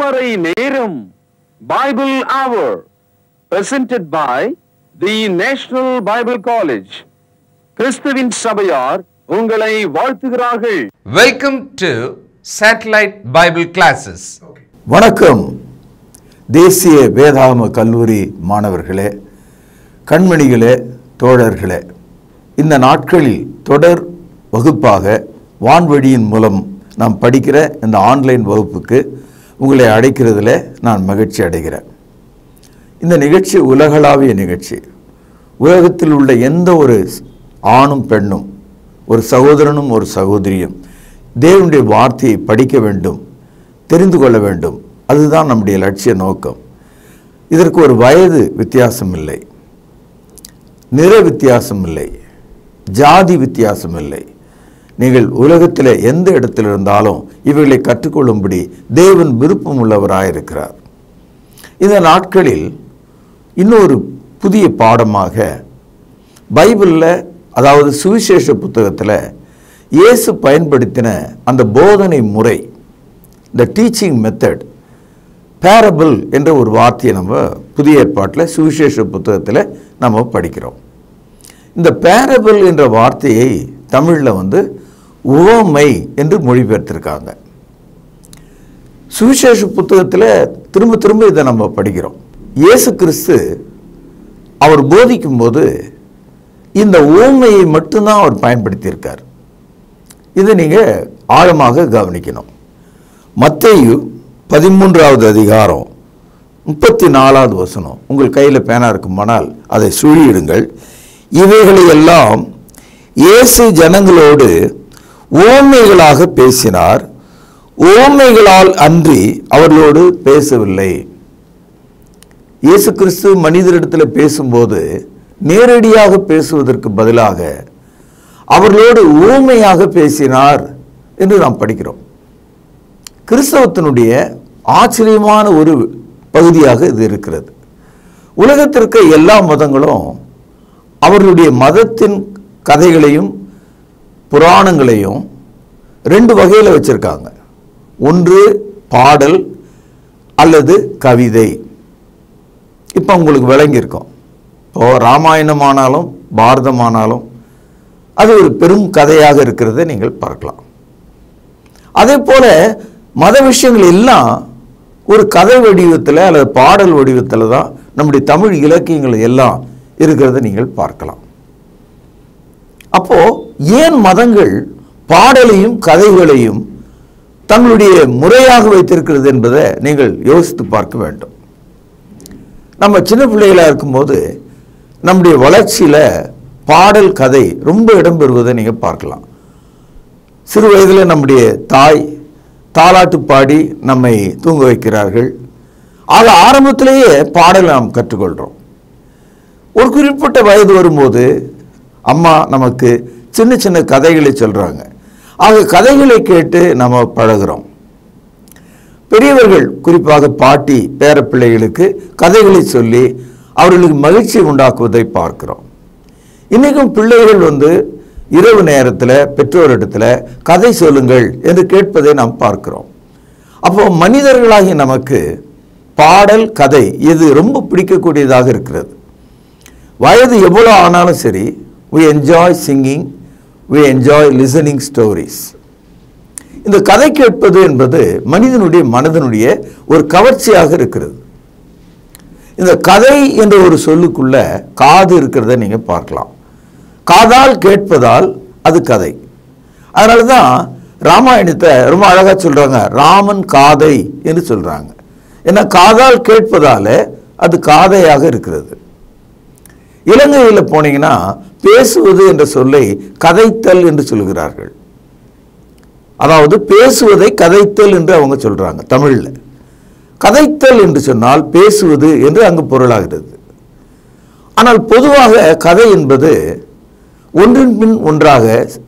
திருமறை நேரம் பைபிள் அவர் presented by the National Bible College கிறிஸ்துவின் சபையார் உங்களை வாழ்த்துகிறார்கள் Welcome to Satellite Bible Classes. வணக்கம் தேசிய வேதாகம கல்லூரி மாணவர்களே கண்மணிகளே தோழர்களே இந்த நாட்களில் தொடர் வகுப்பாக வான்வழியின் மூலம் நாம் படிக்கிற இந்த ஆன்லைன் வகுப்புக்கு உங்களை அழைக்கிறதுல நான் மகிழ்ச்சி அடைகிறேன் இந்த நிகழ்ச்சி உலகளாவிய நிகழ்ச்சி உலகத்தில் உள்ள எந்த ஒரு ஆணும் பெண்ணும் ஒரு சகோதரனும் ஒரு சகோதரியும் தேவனுடைய வார்த்தையை படிக்க வேண்டும் தெரிந்து கொள்ள வேண்டும் அதுதான் நம்முடைய லட்சிய நோக்கம் இதற்கு ஒரு வயது வித்தியாசம் இல்லை நிற வித்தியாசம் இல்லை ஜாதி வித்தியாசம் இல்லை நீங்கள் உலகத்தில் எந்த இடத்தில் இருந்தாலும் இவைகளை கற்றுக்கொள்ளும்படி தேவன் விருப்பம் உள்ளவராயிருக்கிறார் இந்த நாட்களில் இன்னொரு புதிய பாடமாக பைபிளில் அதாவது சுவிசேஷ புத்தகத்தில் இயேசு பயன்படுத்தின அந்த போதனை முறை இந்த டீச்சிங் மெத்தட் பேரபிள் என்ற ஒரு வார்த்தையை நம்ம புதிய ஏற்பாட்டில் சுவிசேஷ புத்தகத்தில் நம்ம படிக்கிறோம் இந்த பேரபிள் என்ற வார்த்தையை தமிழில் வந்து உவமை என்று மொழிபெயர்த்திருக்காங்க சுவிசேஷ புத்தகத்தில் திரும்ப திரும்ப இதை நம்ம படிக்கிறோம் இயேசு கிறிஸ்து அவர் போதிக்கும்போது இந்த ஓமையை மட்டும்தான் அவர் பயன்படுத்தியிருக்கார் இதை நீங்கள் ஆழமாக கவனிக்கணும் மத்தேயு பதிமூன்றாவது அதிகாரம் முப்பத்தி நாலாவது வசனம் உங்கள் கையில் பேனா இருக்குமானால் அதை சுழியிடுங்கள் இவைகளை எல்லாம் இயேசு ஜனங்களோடு ஓமைகளாக பேசினார் ஓமைகளால் அன்றி அவர்களோடு பேசவில்லை இயேசு கிறிஸ்து மனிதரிடத்தில் பேசும்போது நேரடியாக பேசுவதற்கு பதிலாக அவர்களோடு ஊமையாக பேசினார் என்று நாம் படிக்கிறோம் கிறிஸ்தவத்தினுடைய ஆச்சரியமான ஒரு பகுதியாக இது இருக்கிறது உலகத்திற்கு எல்லா மதங்களும் அவர்களுடைய மதத்தின் கதைகளையும் புராணங்களையும் ரெண்டு வகையில் வச்சுருக்காங்க ஒன்று பாடல் அல்லது கவிதை இப்போ உங்களுக்கு விளங்கியிருக்கும் இப்போ ராமாயணமானாலும் பாரதமானாலும் அது ஒரு பெரும் கதையாக இருக்கிறதை நீங்கள் பார்க்கலாம் அதே போல மத விஷயங்கள் எல்லாம் ஒரு கதை வடிவத்தில் அல்லது பாடல் வடிவத்தில் தான் நம்முடைய தமிழ் இலக்கியங்கள் எல்லாம் இருக்கிறத நீங்கள் பார்க்கலாம் அப்போ ஏன் மதங்கள் பாடலையும் கதைகளையும் தங்களுடைய முறையாக வைத்திருக்கிறது என்பதை நீங்கள் யோசித்து பார்க்க வேண்டும் நம்ம சின்ன பிள்ளைகளாக இருக்கும்போது நம்முடைய வளர்ச்சியில் பாடல் கதை ரொம்ப இடம்பெறுவதை நீங்கள் பார்க்கலாம் சிறு வயதில் நம்முடைய தாய் தாலாட்டு பாடி நம்மை தூங்க வைக்கிறார்கள் ஆக ஆரம்பத்திலேயே பாடல் நாம் கற்றுக்கொள்கிறோம் ஒரு குறிப்பிட்ட வயது வரும்போது அம்மா நமக்கு சின்ன சின்ன கதைகளை சொல்கிறாங்க ஆக கதைகளை கேட்டு நம்ம பழகிறோம் பெரியவர்கள் குறிப்பாக பாட்டி பேரப்பிள்ளைகளுக்கு கதைகளை சொல்லி அவர்களுக்கு மகிழ்ச்சி உண்டாக்குவதை பார்க்கிறோம் இன்றைக்கும் பிள்ளைகள் வந்து இரவு நேரத்தில் பெற்றோரிடத்தில் கதை சொல்லுங்கள் என்று கேட்பதை நாம் பார்க்கிறோம் அப்போ மனிதர்களாகி நமக்கு பாடல் கதை இது ரொம்ப பிடிக்கக்கூடியதாக இருக்கிறது வயது எவ்வளோ ஆனாலும் சரி we enjoy singing we enjoy listening stories இந்த கதை கேட்பது என்பது மனிதனுடைய மனதனுடைய ஒரு கவர்ச்சியாக இருக்கிறது இந்த கதை என்ற ஒரு சொல்லுக்குள்ள காது இருக்கிறத நீங்கள் பார்க்கலாம் காதால் கேட்பதால் அது கதை அதனால தான் ராமாயணத்தை ரொம்ப அழகாக சொல்கிறாங்க ராமன் காதை என்று சொல்கிறாங்க ஏன்னா காதால் கேட்பதால அது காதையாக இருக்கிறது இலங்கையில் போனீங்கன்னா பேசுவது என்ற சொல்லை கதைத்தல் என்று சொல்கிறார்கள் அதாவது பேசுவதை கதைத்தல் என்று அவங்க சொல்றாங்க தமிழில் கதைத்தல் என்று சொன்னால் பேசுவது என்று அங்கு பொருளாகிறது ஆனால் பொதுவாக கதை என்பது ஒன்றின் பின் ஒன்றாக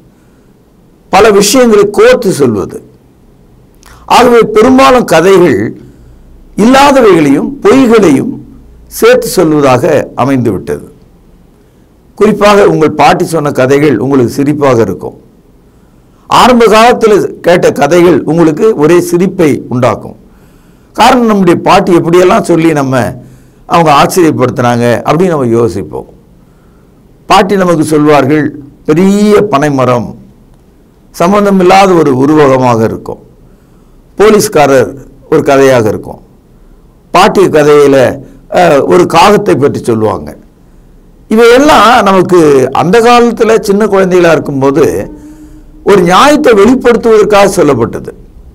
பல விஷயங்களை கோர்த்து சொல்வது ஆகவே பெரும்பாலும் கதைகள் இல்லாதவைகளையும் பொய்களையும் சேர்த்து சொல்வதாக அமைந்து விட்டது குறிப்பாக உங்கள் பாட்டி சொன்ன கதைகள் உங்களுக்கு சிரிப்பாக இருக்கும் ஆரம்ப காலத்தில் கேட்ட கதைகள் உங்களுக்கு ஒரே சிரிப்பை உண்டாக்கும் காரணம் நம்முடைய பாட்டி எப்படியெல்லாம் சொல்லி நம்ம அவங்க ஆச்சரியப்படுத்துனாங்க அப்படின்னு நம்ம யோசிப்போம் பாட்டி நமக்கு சொல்வார்கள் பெரிய பனைமரம் சம்பந்தம் இல்லாத ஒரு உருவகமாக இருக்கும் போலீஸ்காரர் ஒரு கதையாக இருக்கும் பாட்டி கதையில் ஒரு காகத்தை பற்றி சொல்லுவாங்க இவையெல்லாம் நமக்கு அந்த காலத்தில் சின்ன குழந்தைகளா இருக்கும்போது ஒரு நியாயத்தை வெளிப்படுத்துவதற்காக சொல்லப்பட்டது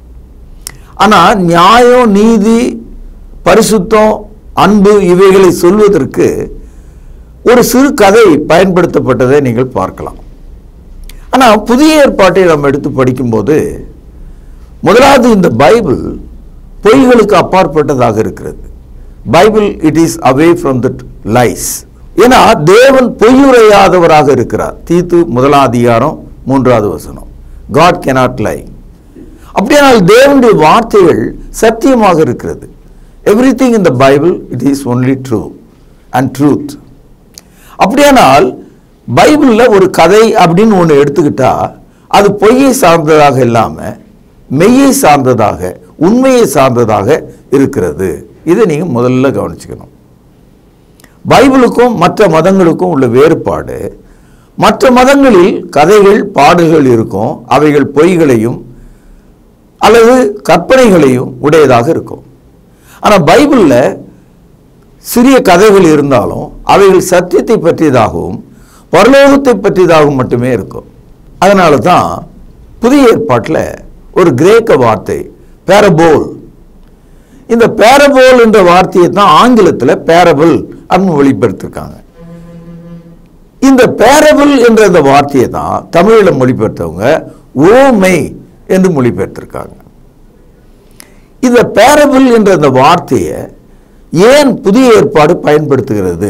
ஆனால் நியாயம் நீதி பரிசுத்தம் அன்பு இவைகளை சொல்வதற்கு ஒரு சிறு கதை பயன்படுத்தப்பட்டதை நீங்கள் பார்க்கலாம் ஆனால் புதிய ஏற்பாட்டை நம்ம எடுத்து படிக்கும்போது முதலாவது இந்த பைபிள் பொய்களுக்கு அப்பாற்பட்டதாக இருக்கிறது Bible it is away from that lies ஏன்னா தேவன் பொய்யுரையாதவராக இருக்கிறார் தீத்து முதலாம் அதிகாரம் மூன்றாவது வசனம் காட் cannot லை அப்படியானால் தேவனுடைய வார்த்தைகள் சத்தியமாக இருக்கிறது everything in the Bible it is only true and truth அப்படியானால் பைபிளில் ஒரு கதை அப்படின்னு ஒன்று எடுத்துக்கிட்டா அது பொய்யை சார்ந்ததாக இல்லாமல் மெய்யை சார்ந்ததாக உண்மையை சார்ந்ததாக இருக்கிறது இதை நீங்கள் முதல்ல கவனிச்சுக்கணும் பைபிளுக்கும் மற்ற மதங்களுக்கும் உள்ள வேறுபாடு மற்ற மதங்களில் கதைகள் பாடல்கள் இருக்கும் அவைகள் பொய்களையும் அல்லது கற்பனைகளையும் உடையதாக இருக்கும் ஆனால் பைபிளில் சிறிய கதைகள் இருந்தாலும் அவைகள் சத்தியத்தை பற்றியதாகவும் பரலோகத்தை பற்றியதாகவும் மட்டுமே இருக்கும் அதனால தான் புதிய ஏற்பாட்டில் ஒரு கிரேக்க வார்த்தை பேரபோல் இந்த பேரபோல் என்ற வார்த்தையை தான் ஆங்கிலத்தில் பேரபிள் அப்படின்னு வெளிப்படுத்திருக்காங்க இந்த பேரபிள் என்ற இந்த வார்த்தையை தான் தமிழில் மொழிபெயர்த்தவங்க ஓமை என்று மொழிபெயர்த்திருக்காங்க இந்த பேரபிள் என்ற இந்த வார்த்தையை ஏன் புதிய ஏற்பாடு பயன்படுத்துகிறது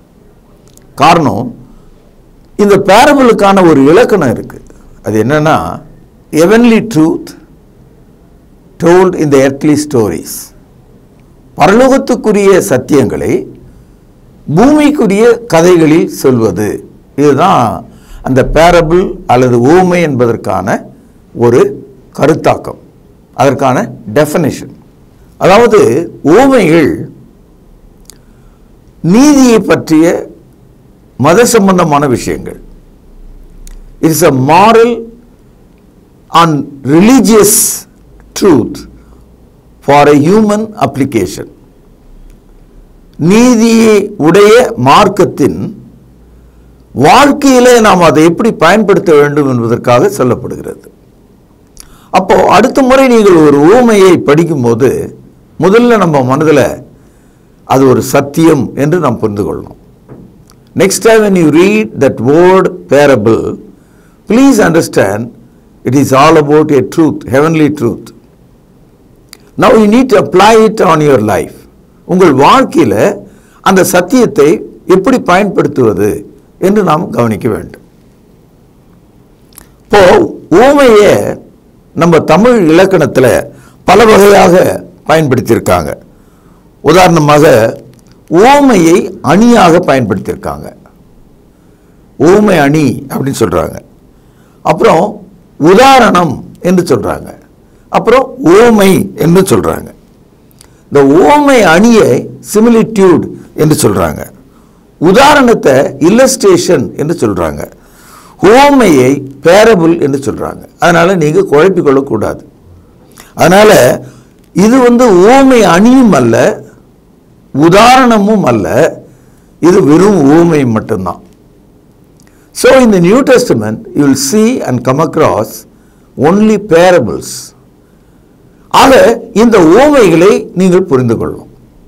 காரணம் இந்த பேரபிளுக்கான ஒரு இலக்கணம் இருக்கு அது என்னன்னா எவன்லி ட்ரூத் டோல்ட் இந்த எர்த்லி ஸ்டோரிஸ் பரலோகத்துக்குரிய சத்தியங்களை பூமிக்குரிய கதைகளில் சொல்வது இதுதான் அந்த பேரபிள் அல்லது ஊமை என்பதற்கான ஒரு கருத்தாக்கம் அதற்கான டெஃபனிஷன் அதாவது ஊமைகள் நீதியை பற்றிய மத சம்பந்தமான விஷயங்கள் it's a moral and religious truth for a human application நீதியை உடைய மார்க்கத்தின் வாழ்க்கையிலே நாம் அதை எப்படி பயன்படுத்த வேண்டும் என்பதற்காக சொல்லப்படுகிறது அப்போ அடுத்த முறை நீங்கள் ஒரு ஊமையை படிக்கும்போது முதல்ல நம்ம மனதில் அது ஒரு சத்தியம் என்று நாம் புரிந்து கொள்ளணும் next time when you read that word parable please understand it is all about a truth heavenly truth now you need to apply it on your life உங்கள் வாழ்க்கையில் அந்த சத்தியத்தை எப்படி பயன்படுத்துவது என்று நாம் கவனிக்க வேண்டும் இப்போ ஊமையை நம்ம தமிழ் இலக்கணத்தில் பல வகையாக பயன்படுத்தியிருக்காங்க உதாரணமாக ஓமையை அணியாக பயன்படுத்தியிருக்காங்க ஓமை அணி அப்படின்னு சொல்றாங்க அப்புறம் உதாரணம் என்று சொல்றாங்க அப்புறம் ஓமை என்று சொல்றாங்க இந்த ஓமை அணியை சிமிலிட்யூட் என்று சொல்றாங்க உதாரணத்தை இல்லஸ்ட்ரேஷன் என்று சொல்றாங்க ஓமையை பேரபுல் என்று சொல்றாங்க அதனால நீங்க குழப்பிக் கொள்ளக்கூடாது அதனால இது வந்து ஓமை அணியும் அல்ல உதாரணமும் அல்ல இது வெறும் ஊமை மட்டும்தான் so in the New Testament you will see and come across only parables ஆக இந்த ஓமைகளை நீங்கள் புரிந்து கொள்ளணும்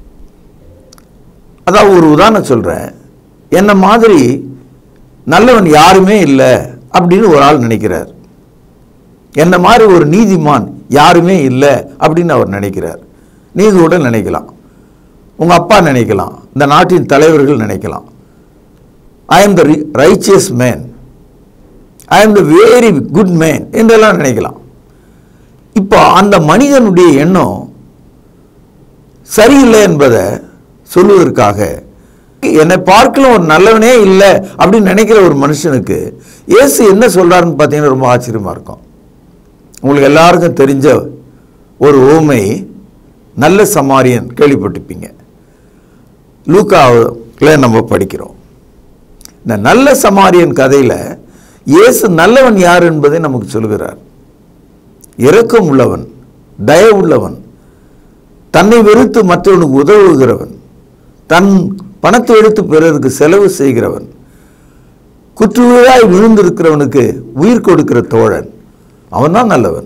அதாவது ஒரு உதாரணம் சொல்கிறேன் என்ன மாதிரி நல்லவன் யாருமே இல்லை அப்படின்னு ஒரு ஆள் நினைக்கிறார் என்ன மாதிரி ஒரு நீதிமான் யாருமே இல்லை அப்படின்னு அவர் நினைக்கிறார் நீங்கள் கூட நினைக்கலாம் உங்கள் அப்பா நினைக்கலாம் இந்த நாட்டின் தலைவர்கள் நினைக்கலாம் I am the righteous man I am the very good man என்றெல்லாம் நினைக்கலாம் இப்போ அந்த மனிதனுடைய எண்ணம் சரியில்லை என்பதை சொல்லுவதற்காக என்னை பார்க்கலாம் ஒரு நல்லவனே இல்லை அப்படின்னு நினைக்கிற ஒரு மனுஷனுக்கு இயேசு என்ன சொல்றாருன்னு பார்த்தீங்கன்னா ரொம்ப ஆச்சரியமா இருக்கும் உங்களுக்கு எல்லாருக்கும் தெரிஞ்ச ஒரு ஊமை நல்ல சமாரியன் கேள்விப்பட்டிருப்பீங்க லூக்காவில் நம்ம படிக்கிறோம் இந்த நல்ல சமாரியன் கதையில் இயேசு நல்லவன் யார் என்பதை நமக்கு சொல்கிறார் இரக்கம் உள்ளவன் தயவுள்ளவன் தன்னை வெறுத்து மற்றவனுக்கு உதவுகிறவன் தன் பணத்தை எடுத்து பிறருக்கு செலவு செய்கிறவன் குற்றுயிராய் விழுந்திருக்கிறவனுக்கு உயிர் கொடுக்கிற தோழன் அவன்தான் நல்லவன்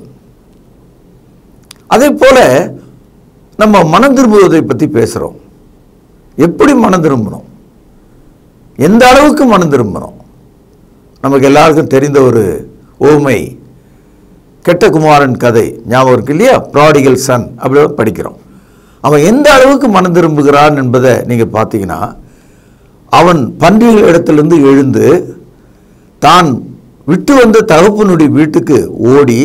அதே போல நம்ம மனம் திரும்புவதை பற்றி பேசுகிறோம் எப்படி மனம் திரும்பணும் எந்த அளவுக்கு மனம் திரும்பணும் நமக்கு எல்லாருக்கும் தெரிந்த ஒரு ஓமை கெட்ட குமாரன் கதை ஞாபகம் இருக்கு இல்லையா ப்ராடிகல் சன் அப்படி படிக்கிறோம் அவன் எந்த அளவுக்கு மனம் திரும்புகிறான் என்பதை நீங்கள் பார்த்தீங்கன்னா அவன் பன்றிகள் இடத்திலிருந்து எழுந்து தான் விட்டு வந்த தகப்பனுடைய வீட்டுக்கு ஓடி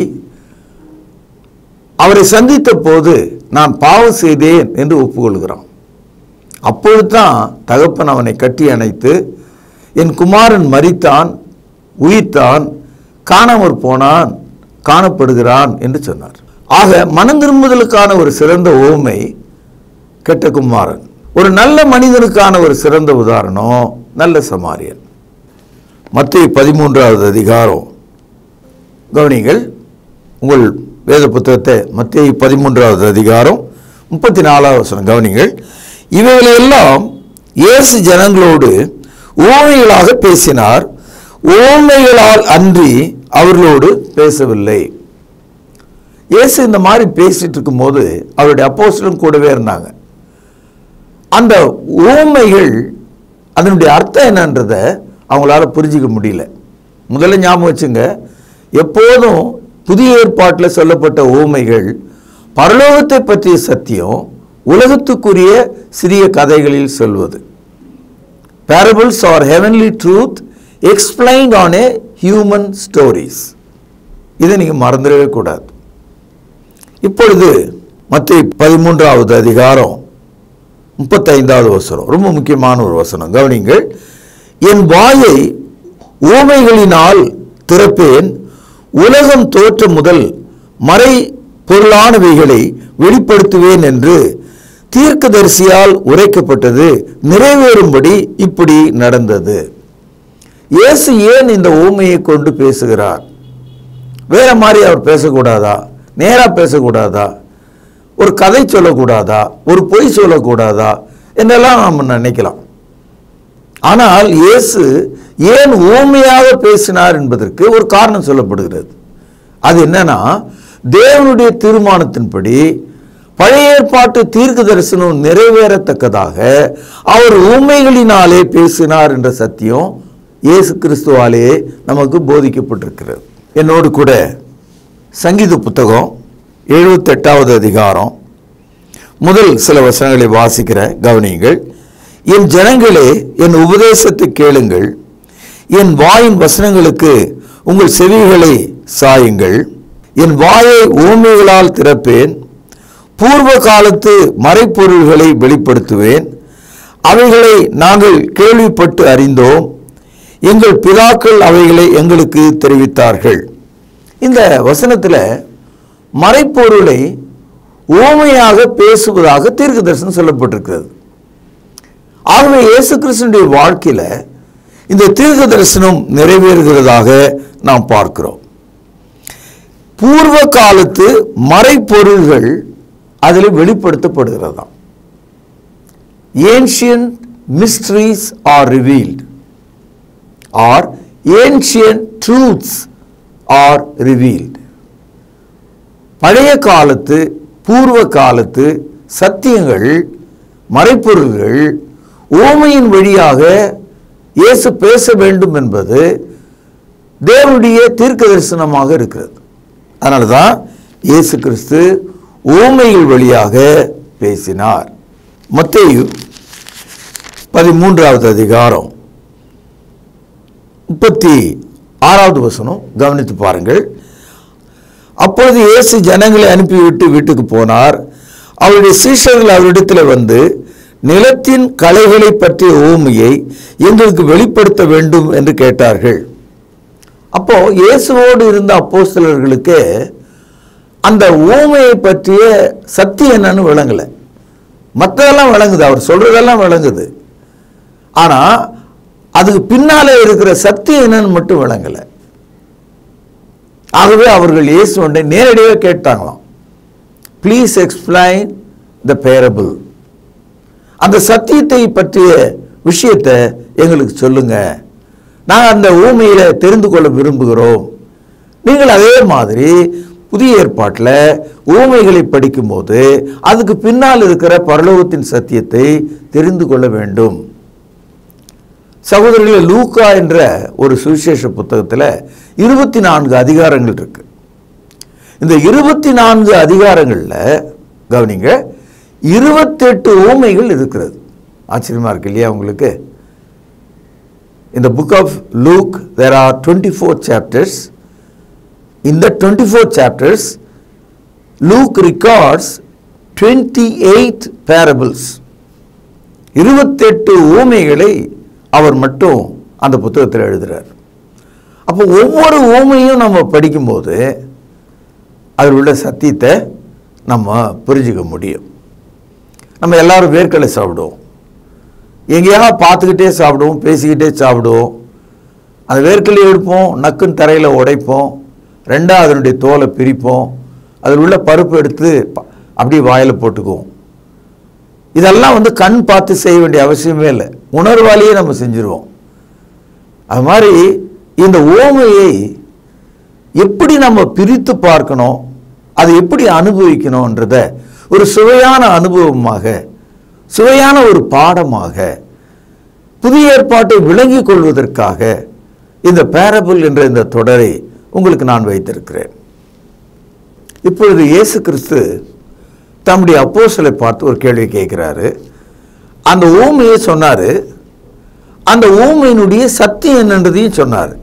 அவரை சந்தித்த போது நான் பாவம் செய்தேன் என்று ஒப்புக்கொள்கிறான் அப்பொழுது தான் தகப்பன் அவனை கட்டி அணைத்து என் குமாரன் மரித்தான் உயிர்த்தான் காணாமற் போனான் காணப்படுகிறான் என்று சொன்னார் ஆக மனம் திரும்புதலுக்கான ஒரு சிறந்த ஓமை கெட்ட குமாரன் ஒரு நல்ல மனிதனுக்கான ஒரு சிறந்த உதாரணம் நல்ல சமாரியன் மத்திய பதிமூன்றாவது அதிகாரம் கவனிங்கள் உங்கள் வேத புத்தகத்தை மத்திய பதிமூன்றாவது அதிகாரம் முப்பத்தி நாலாவது வசனம் கவனிங்கள் இவைகளெல்லாம் இயேசு ஜனங்களோடு ஓமைகளாக பேசினார் ஓமைகளால் அன்றி அவர்களோடு பேசவில்லை இயேசு இந்த மாதிரி பேசிட்டு இருக்கும்போது அவருடைய அப்போஸ்தலரும் கூடவே இருந்தாங்க அந்த ஓமைகள் அதனுடைய அர்த்தம் என்னன்றதை அவங்களால புரிஞ்சிக்க முடியல முதல்ல ஞாபகம் வச்சுங்க எப்போதும் புதிய ஏற்பாட்டில் சொல்லப்பட்ட ஓமைகள் பரலோகத்தை பற்றிய சத்தியம் உலகத்துக்குரிய சிறிய கதைகளில் சொல்வது parables are heavenly truth explained on a human stories இதை நீங்கள் மறந்துடவே கூடாது இப்பொழுது மத்திய பதிமூன்றாவது அதிகாரம் முப்பத்தைந்தாவது வசனம் ரொம்ப முக்கியமான ஒரு வசனம் கவனிங்கள் என் வாயை ஊமைகளினால் திறப்பேன் உலகம் தோற்ற முதல் மறை பொருளானவைகளை வெளிப்படுத்துவேன் என்று தீர்க்கதரிசியால் உரைக்கப்பட்டது நிறைவேறும்படி இப்படி நடந்தது இயேசு ஏன் இந்த ஊமையை கொண்டு பேசுகிறார் வேற மாதிரி அவர் பேசக்கூடாதா நேரா பேசக்கூடாதா ஒரு கதை சொல்லக்கூடாதா ஒரு பொய் சொல்லக்கூடாதா என்னெல்லாம் நாம் நினைக்கலாம் ஆனால் இயேசு ஏன் ஊமையாக பேசினார் என்பதற்கு ஒரு காரணம் சொல்லப்படுகிறது அது என்னன்னா தேவனுடைய தீர்மானத்தின்படி பழைய ஏற்பாட்டு தீர்க்க தரிசனம் நிறைவேறத்தக்கதாக அவர் ஊமைகளினாலே பேசினார் என்ற சத்தியம் இயேசு கிறிஸ்துவாலே நமக்கு போதிக்கப்பட்டிருக்கிறது என்னோடு கூட சங்கீத புத்தகம் எழுபத்தெட்டாவது அதிகாரம் முதல் சில வசனங்களை வாசிக்கிற கவனியுங்கள் என் ஜனங்களே என் உபதேசத்தை கேளுங்கள் என் வாயின் வசனங்களுக்கு உங்கள் செவிகளை சாயுங்கள் என் வாயை ஊமைகளால் திறப்பேன் பூர்வ காலத்து மறைப்பொருள்களை வெளிப்படுத்துவேன் அவைகளை நாங்கள் கேள்விப்பட்டு அறிந்தோம் எங்கள் பிதாக்கள் அவைகளை எங்களுக்கு தெரிவித்தார்கள் இந்த வசனத்தில் மறைப்பொருளை ஓமையாக பேசுவதாக தீர்க்க தரிசனம் சொல்லப்பட்டிருக்கிறது ஆகவே இயேசு கிறிஸ்துடைய வாழ்க்கையில இந்த தீர்க்க தரிசனம் நிறைவேறுகிறதாக நாம் பார்க்கிறோம் பூர்வ காலத்து மறைப்பொருள்கள் அதில் வெளிப்படுத்தப்படுகிறதாம் ancient mysteries are revealed are ancient truths are revealed பழைய காலத்து பூர்வ காலத்து சத்தியங்கள் மறைப்பொருள்கள் ஓமையின் வழியாக இயேசு பேச வேண்டும் என்பது தேவனுடைய தீர்க்க தரிசனமாக இருக்கிறது அதனால தான் இயேசு கிறிஸ்து ஓமைகள் வழியாக பேசினார் மத்தேயு பதிமூன்றாவது அதிகாரம் முப்பத்தி ஆறாவது வசனம் கவனித்து பாருங்கள் அப்பொழுது இயேசு ஜனங்களை அனுப்பிவிட்டு வீட்டுக்கு போனார் அவருடைய சீஷர்கள் அவரிடத்தில் வந்து நிலத்தின் கலைகளை பற்றிய ஊமையை எங்களுக்கு வெளிப்படுத்த வேண்டும் என்று கேட்டார்கள் அப்போ இயேசுவோடு இருந்த அப்போஸ்தலர்களுக்கு அந்த ஊமையை பற்றிய சக்தி என்னன்னு விளங்கலை மற்றதெல்லாம் விளங்குது அவர் சொல்றதெல்லாம் விளங்குது ஆனா அதுக்கு பின்னாலே இருக்கிற சக்தி என்னன்னு மட்டும் விளங்கலை ஆகவே அவர்கள் இயேசுவண்டை நேரடியாக கேட்டாங்களாம் ப்ளீஸ் எக்ஸ்பிளைன் த பேரபிள் அந்த சத்தியத்தை பற்றிய விஷயத்தை எங்களுக்கு சொல்லுங்க நாங்கள் அந்த ஊமையில தெரிந்து கொள்ள விரும்புகிறோம் நீங்கள் அதே மாதிரி புதிய ஏற்பாட்டில் ஊமைகளை படிக்கும்போது அதுக்கு பின்னால் இருக்கிற பரலோகத்தின் சத்தியத்தை தெரிந்து கொள்ள வேண்டும் சகோதரர்களே லூக்கா என்ற ஒரு சுவிசேஷ புத்தகத்தில் இருபத்தி நான்கு அதிகாரங்கள் இருக்கு இந்த இருபத்தி நான்கு அதிகாரங்களில் கவனிங்க இருபத்தெட்டு ஊமைகள் இருக்கிறது ஆச்சரியமா இருக்கு இல்லையா உங்களுக்கு in the book of Luke, there are 24 chapters. In the 24 chapters, Luke records 28 parables. இருபத்தெட்டு ஊமைகளை அவர் மட்டும் அந்த புத்தகத்தில் எழுதுறார் அப்போ ஒவ்வொரு ஊமையும் நம்ம படிக்கும்போது அதில் உள்ள சத்தியத்தை நம்ம புரிஞ்சுக்க முடியும் நம்ம எல்லாரும் வேர்க்கடலை சாப்பிடுவோம் எங்கேயாவது பார்த்துக்கிட்டே சாப்பிடுவோம் பேசிக்கிட்டே சாப்பிடுவோம் அந்த வேர்க்கடலை எடுப்போம் நக்குன்னு தரையில் உடைப்போம் ரெண்டாவது அதனுடைய தோலை பிரிப்போம் அதில் உள்ள பருப்பு எடுத்து ப- அப்படியே வாயில் போட்டுக்குவோம் இதெல்லாம் வந்து கண் பார்த்து செய்ய வேண்டிய அவசியமே இல்லை உணர்வாலேயே நம்ம செஞ்சுருவோம் அது மாதிரி இந்த ஓமையை எப்படி நம்ம பிரித்து பார்க்கணும் அதை எப்படி அனுபவிக்கணுன்றத ஒரு சுவையான அனுபவமாக சுவையான ஒரு பாடமாக புதிய ஏற்பாட்டை விளங்கிக் கொள்வதற்காக இந்த பேரபிள் என்ற இந்த தொடரை உங்களுக்கு நான் வைத்திருக்கிறேன் இப்பொழுது இயேசு கிறிஸ்து தம்முடைய அப்போஸ்தலரை பார்த்து ஒரு கேள்வி கேட்கிறாரு அந்த ஊமையை சொன்னாரு அந்த ஊமையினுடைய சத்தியம் என்னன்றதையும் சொன்னார்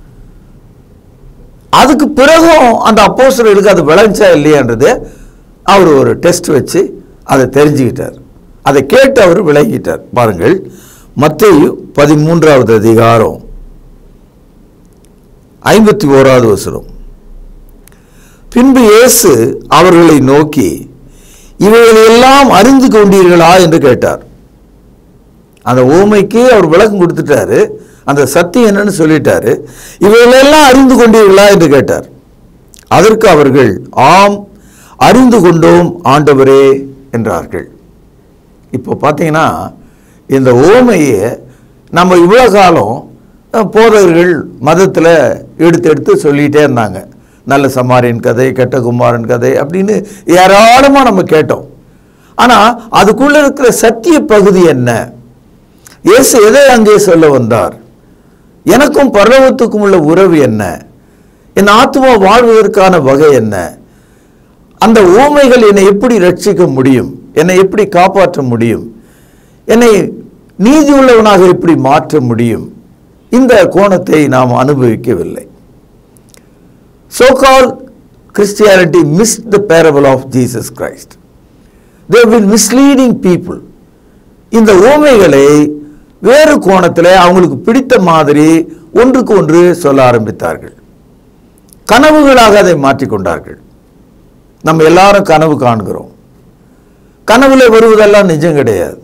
அதுக்கு பிறகும் அந்த அப்போஸ்தலர்களுக்கு அது விளைஞ்சா இல்லையான்றது அவர் ஒரு டெஸ்ட் வச்சு அதை தெரிஞ்சுக்கிட்டார் அதை கேட்டு அவர் விளங்கிட்டார் பாருங்கள் மத்தேயு பதிமூன்றாவது அதிகாரம் ஐம்பத்தி ஓராவது வசனம் பின்பு இயேசு அவர்களை நோக்கி இவைகளை எல்லாம் அறிந்து கொண்டீர்களா என்று கேட்டார் அந்த ஊமைக்கு அவர் விளக்கம் கொடுத்துட்டாரு அந்த சத்தியம் என்னன்னு சொல்லிட்டாரு இவைகளெல்லாம் அறிந்து கொண்டீர்களா என்று கேட்டார் அதற்கு அவர்கள் ஆம் அறிந்து கொண்டோம் ஆண்டவரே என்றார்கள் இப்போ பார்த்தீங்கன்னா இந்த ஓமையை நம்ம இவ்வளோ காலம் அஹ், போதகர்கள் மதத்தில் எடுத்து எடுத்து சொல்லிகிட்டே இருந்தாங்க நல்ல சமாரியன் கதை கெட்ட குமாரன் கதை அப்படின்னு ஏராளமாக நம்ம கேட்டோம் ஆனால் அதுக்குள்ளே இருக்கிற சத்திய பகுதி என்ன இயேசு எதை அங்கே சொல்ல வந்தார் எனக்கும் பரலோகத்துக்கும் உள்ள உறவு என்ன என் ஆத்மா வாழ்வதற்கான வகை என்ன அந்த ஊமைகள் என்னை எப்படி ரட்சிக்க முடியும் என்னை எப்படி காப்பாற்ற முடியும் என்னை நீதி உள்ளவனாக எப்படி மாற்ற முடியும் இந்த கோணத்தை நாம் அனுபவிக்கவில்லை so called Christianity missed the parable of Jesus Christ. They have been misleading people. இந்த ஊமைகளை வேறு கோணத்தில் அவங்களுக்கு பிடித்த மாதிரி ஒன்றுக்கு ஒன்று சொல்ல ஆரம்பித்தார்கள் கனவுகளாக அதை மாற்றிக்கொண்டார்கள் நம்ம எல்லாரும் கனவு காண்கிறோம் கனவுல வருவதெல்லாம் நிஜம் கிடையாது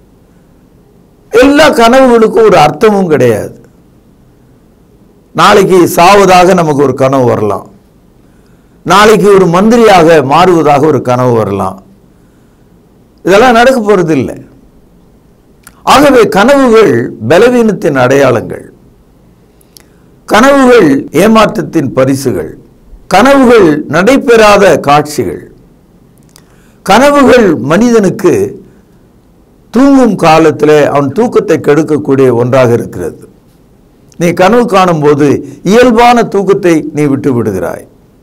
எல்லா கனவுகளுக்கும் ஒரு அர்த்தமும் கிடையாது நாளைக்கு சாவதாக நமக்கு ஒரு கனவு வரலாம் நாளைக்கு ஒரு மந்திரியாக மாறுவதாக ஒரு கனவு வரலாம் இதெல்லாம் நடக்க போறது இல்லை ஆகவே கனவுகள் பலவீனத்தின் அடையாளங்கள் கனவுகள் ஏமாற்றத்தின் பரிசுகள் கனவுகள் நடைபெறாத காட்சிகள் கனவுகள் மனிதனுக்கு தூங்கும் காலத்தில் அவன் தூக்கத்தை கெடுக்கக்கூடிய ஒன்றாக இருக்கிறது நீ கனவு காணும்போது இயல்பான தூக்கத்தை நீ விட்டு விடுகிறாய்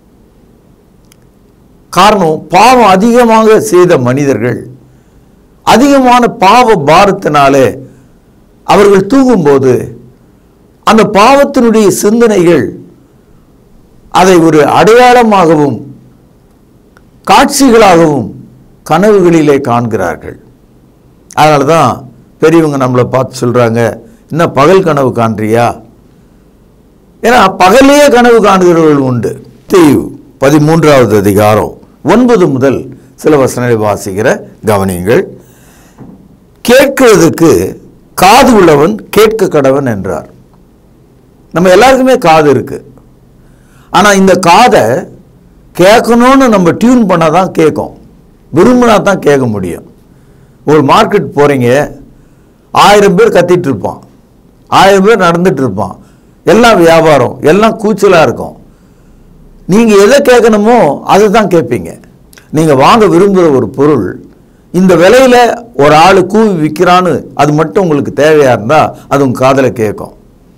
காரணம் பாவம் அதிகமாக செய்த மனிதர்கள் அதிகமான பாவ பாரத்தினாலே அவர்கள் தூங்கும்போது அந்த பாவத்தினுடைய சிந்தனைகள் அதை ஒரு அடையாளமாகவும் காட்சிகளாகவும் கனவுகளிலே காண்கிறார்கள் அதனால தான் பெரியவங்க நம்மளை பார்த்து சொல்கிறாங்க என்ன பகல் கனவு காண்றியா ஏன்னா பகல்லையே கனவு காண்கிறவர்கள் உண்டு தீவு பதிமூன்றாவது அதிகாரம் ஒன்பது முதல் சில வசனங்களை வாசிக்கிற கவனியுங்கள் கேட்கிறதுக்கு காது உள்ளவன் கேட்க கடவன் என்றார் நம்ம எல்லாருக்குமே காது இருக்கு ஆனா இந்த காதை கேட்கணும்னு நம்ம டியூன் பண்ணாதான் தான் கேட்கும் விரும்பினா தான் கேட்க முடியும் ஒரு மார்க்கெட் போறீங்க ஆயிரம் பேர் கத்திட்டு இருப்பான் ஆயிரம் பேர் நடந்துட்டு இருப்பான் எல்லாம் வியாபாரம் எல்லாம் கூச்சலா இருக்கும் நீங்க எதை கேட்கணுமோ அதை தான் கேட்பீங்க நீங்க வாங்க விரும்புகிற ஒரு பொருள் இந்த விலையில ஒரு ஆள் கூவி விற்கிறான்னு அது மட்டும் உங்களுக்கு தேவையா இருந்தா அது உங்க காதுல கேட்கும்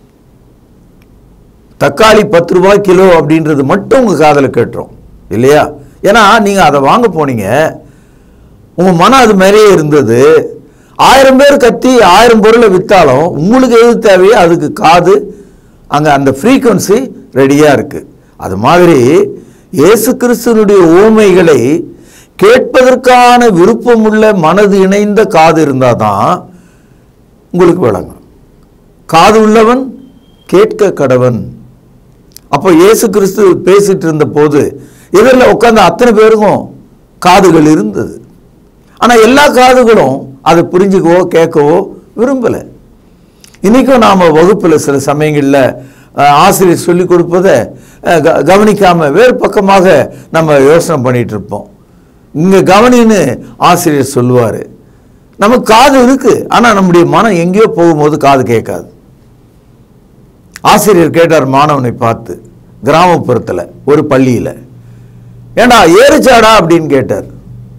தக்காளி பத்து ரூபாய் கிலோ அப்படின்றது மட்டும் உங்க காதுல கேட்டுரும் இல்லையா ஏன்னா நீங்க அதை வாங்க போனீங்க உங்க மனம் அது மாதிரியே இருந்தது ஆயிரம் பேர் கத்தி ஆயிரம் பொருளை வித்தாலும் உங்களுக்கு எது தேவையோ அதுக்கு காது அங்க அந்த ஃப்ரீக்குவன்சி ரெடியா இருக்கு அது மாதிரி இயேசு கிறிஸ்துவனுடைய ஊமைகளை கேட்பதற்கான விருப்பமுள்ள மனது இணைந்த காது இருந்தாதான் உங்களுக்கு விளங்கும் காது உள்ளவன் கேட்க கடவன் அப்போ இயேசு கிறிஸ்து பேசிட்டு இருந்த போது எதிரில் உட்கார்ந்த அத்தனை பேருக்கும் காதுகள் இருந்தது ஆனா எல்லா காதுகளும் அதை புரிஞ்சுக்கவோ கேட்கவோ விரும்பல இன்னைக்கும் நாம வகுப்புல சில சமயங்கள்ல அஹ், ஆசிரியர் சொல்லி கொடுப்பதை அஹ், க- கவனிக்காம வேறு பக்கமாக நம்ம யோசனை பண்ணிட்டு இருப்போம் இங்க கவனின்னு ஆசிரியர் சொல்லுவாரு நமக்கு காது இருக்கு ஆனா நம்முடைய மனம் எங்கேயோ போகும்போது காது கேட்காது ஆசிரியர் கேட்டார் மாணவனை பார்த்து கிராமப்புறத்துல ஒரு பள்ளியில ஏண்டா ஏறிச்சாடா அப்படின்னு கேட்டார்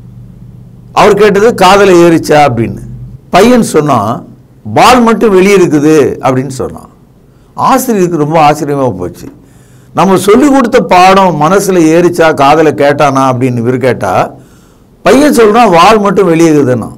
அவர் கேட்டது காதல ஏறிச்சா அப்படின்னு பையன் சொன்னான் பால் மட்டும் வெளியே இருக்குது அப்படின்னு சொன்னான் ஆசிரியருக்கு ரொம்ப ஆச்சரியமா போச்சு நம்ம சொல்லி கொடுத்த பாடம் மனசுல ஏறிச்சா காதல கேட்டானா அப்படின்னு இவர் கேட்டா பையன் சொல்றான் வால் மட்டும் வெளியே இருக்குதுன்னா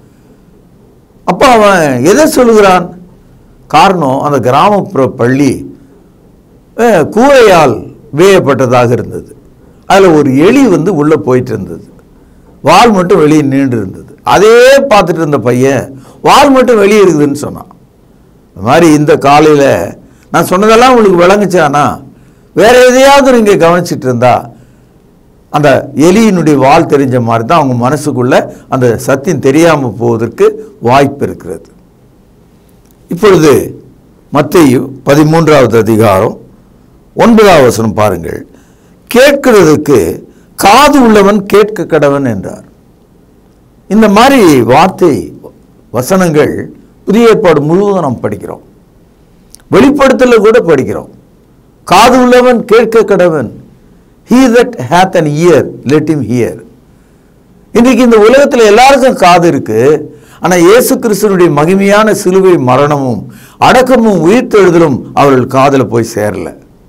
அப்போ அவன் எதை சொல்லுகிறான் காரணம் அந்த கிராமப்புற பள்ளி அஹ், கூரையால் வேயப்பட்டதாக இருந்தது அதில் ஒரு எலி வந்து உள்ளே போயிட்டு இருந்தது வால் மட்டும் வெளியே நீண்டு இருந்தது அதே பார்த்துட்டு இருந்த பையன் வால் மட்டும் வெளியே இருக்குதுன்னு சொன்னான் இந்த மாதிரி இந்த காலையில் நான் சொன்னதெல்லாம் உங்களுக்கு விளங்குச்சானா வேற எதையாவது நீங்கள் கவனிச்சிட்டு இருந்தா அந்த எலியினுடைய வால் தெரிஞ்ச மாதிரி தான் அவங்க மனசுக்குள்ள அந்த சத்தியம் தெரியாமல் போவதற்கு வாய்ப்பு இருக்கிறது இப்பொழுது மத்தேயு பதிமூன்றாவது அதிகாரம் ஒன்பதாவது வசனம் பாருங்கள் கேட்கிறதுக்கு காது உள்ளவன் கேட்க கடவன் என்றார் இந்த மாதிரி வார்த்தை வசனங்கள் புதிய ஏற்பாடு முழுவதும் நாம் படிக்கிறோம் வெளிப்படுத்தல கூட படிக்கிறோம் காது உள்ளவன் கேட்க கடவன் he that hath an ear let him hear இன்றைக்கு இந்த உலகத்தில் எல்லாருக்கும் காது இருக்கு ஆனா இயேசு கிறிஸ்துவனுடைய மகிமையான சிலுவை மரணமும் அடக்கமும் உயிர்த்தெழுதலும் அவர்கள் காதுல போய் சேரல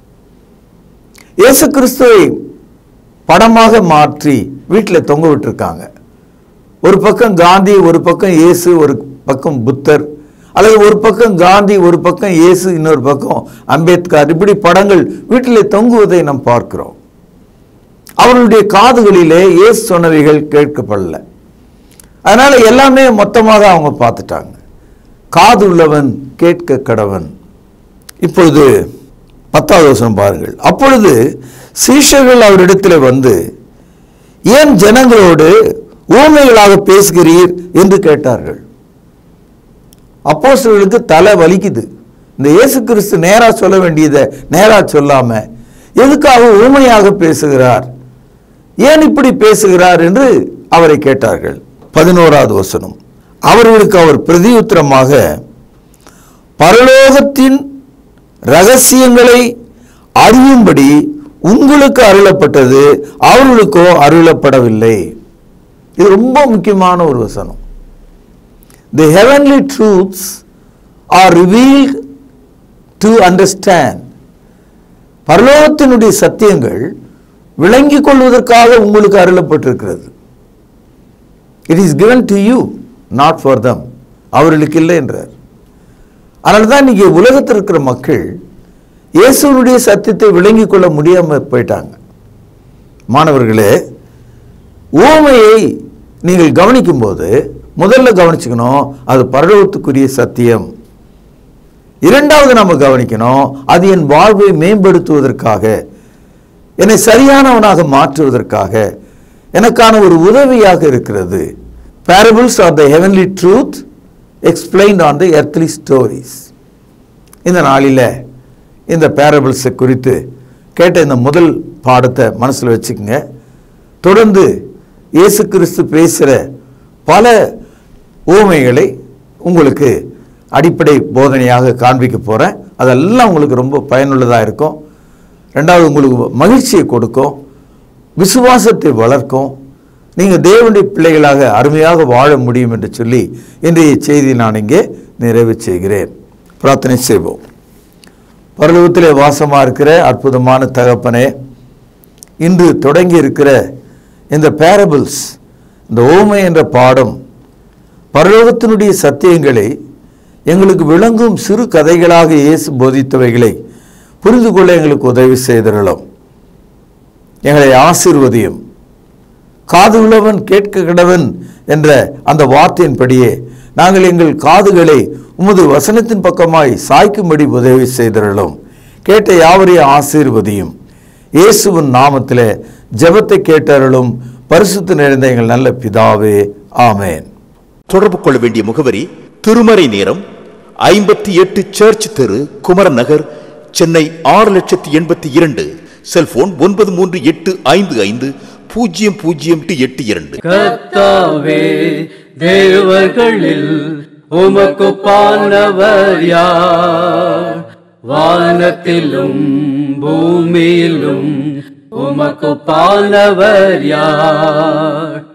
இயேசு கிறிஸ்துவை படமாக மாற்றி வீட்டில் தொங்க விட்டுருக்காங்க ஒரு பக்கம் காந்தி ஒரு பக்கம் இயேசு ஒரு பக்கம் புத்தர் அல்லது ஒரு பக்கம் காந்தி ஒரு பக்கம் இயேசு இன்னொரு பக்கம் அம்பேத்கர் இப்படி படங்கள் வீட்டிலே தொங்குவதை நாம் பார்க்கிறோம் அவர்களுடைய காதுகளிலே இயேசு சொன்னவைகள் கேட்கப்படல அதனால எல்லாமே மொத்தமாக அவங்க பார்த்துட்டாங்க காது உள்ளவன் கேட்க கடவன் இப்பொழுது பத்தாவது வசனம் பாருங்கள் அப்பொழுது சீஷர்கள் அவரிடத்தில் வந்து ஏன் ஜனங்களோடு ஊமைகளாக பேசுகிறீர் என்று கேட்டார்கள் அப்போஸ்தலர்களுக்கு தலை வலிக்குது இந்த இயேசு கிறிஸ்து நேரா சொல்ல வேண்டியதை நேரா சொல்லாம எதுக்காக ஊமையாக பேசுகிறார் ஏன் இப்படி பேசுகிறார் என்று அவரை கேட்டார்கள் பதினோராவது வசனம் அவர்களுக்கு அவர் பிரதியுத்தரமாக பரலோகத்தின் ரகசியங்களை அறியும்படி உங்களுக்கு அருளப்பட்டது அவர்களுக்கோ அருளப்படவில்லை இது ரொம்ப முக்கியமான ஒரு வசனம் தி heavenly truths are revealed to understand பரலோகத்தினுடைய சத்தியங்கள் விளங்கிக் கொள்வதற்காக உங்களுக்கு அருளப்பட்டிருக்கிறது it is given to you not for them அவர்களுக்கு இல்லை என்றார் அதனால தான் இன்னைக்கு உலகத்தில் இருக்கிற மக்கள் இயேசுனுடைய சத்தியத்தை விளங்கிக் கொள்ள முடியாம போயிட்டாங்க மாணவர்களே ஊமையை நீங்கள் கவனிக்கும்போது முதல்ல கவனிச்சுக்கணும் அது பரலோகத்துக்குரிய சத்தியம் இரண்டாவது நம்ம கவனிக்கணும் அது என் வாழ்வை மேம்படுத்துவதற்காக என்னை சரியானவனாக மாற்றுவதற்காக எனக்கான ஒரு உதவியாக இருக்கிறது parables are the heavenly truth explained on the earthly stories இந்த நாளில் இந்த பேரபிள்ஸை குறித்து கேட்ட இந்த முதல் பாடத்தை மனசில் வச்சுக்கோங்க தொடர்ந்து இயேசு கிறிஸ்து பேசுகிற பல ஊமைகளை உங்களுக்கு அடிப்படை போதனையாக காண்பிக்க போகிறேன் அதெல்லாம் உங்களுக்கு ரொம்ப பயனுள்ளதாக இருக்கும் ரெண்டாவது உங்களுக்கு மகிழ்ச்சியை கொடுக்கும் விசுவாசத்தை வளர்க்கும் நீங்கள் தேவனுடைய பிள்ளைகளாக அருமையாக வாழ முடியும் என்று சொல்லி இன்றைய செய்தி நான் இங்கே நிறைவு செய்கிறேன் பிரார்த்தனை செய்வோம் பரலோகத்திலே வாசமாக இருக்கிற அற்புதமான தகப்பனே இன்று தொடங்கி இருக்கிற இந்த பேரபிள்ஸ் இந்த ஓமை என்ற பாடம் பரலோகத்தினுடைய சத்தியங்களை எங்களுக்கு விளங்கும் சிறு கதைகளாக இயேசு போதித்தவைகளை புரிந்து கொள்ள எங்களுக்கு உதவி செய்திடலாம் எங்களை ஆசீர்வதியும் காது உள்ளவன் கேட்க கிடவன் என்ற அந்த வார்த்தையின்படியே நாங்கள் எங்கள் காதுகளை உமது வசனத்தின் பக்கமாய் சாய்க்கும்படி உதவி செய்திடலாம் கேட்ட யாவரையும் ஆசீர்வதியும் இயேசுவின் நாமத்திலே ஜெபத்தை கேட்டருளும் பரிசுத்த நிறைந்த எங்கள் நல்ல பிதாவே ஆமென் தொடர்பு கொள்ள வேண்டிய முகவரி திருமறை நேரம் ஐம்பத்தி எட்டு சர்ச் தெரு குமரன் நகர் சென்னை ஆறு லட்சத்தி எண்பத்தி இரண்டு செல்போன் ஒன்பது மூன்று எட்டு ஐந்து ஐந்து பூஜ்ஜியம் பூஜ்ஜியம் எட்டு இரண்டு கர்த்தாவே தேவர்களில் உமக்கு பானவர் யார் வானத்திலும் பூமியிலும் உமக்கு பானவர் யார்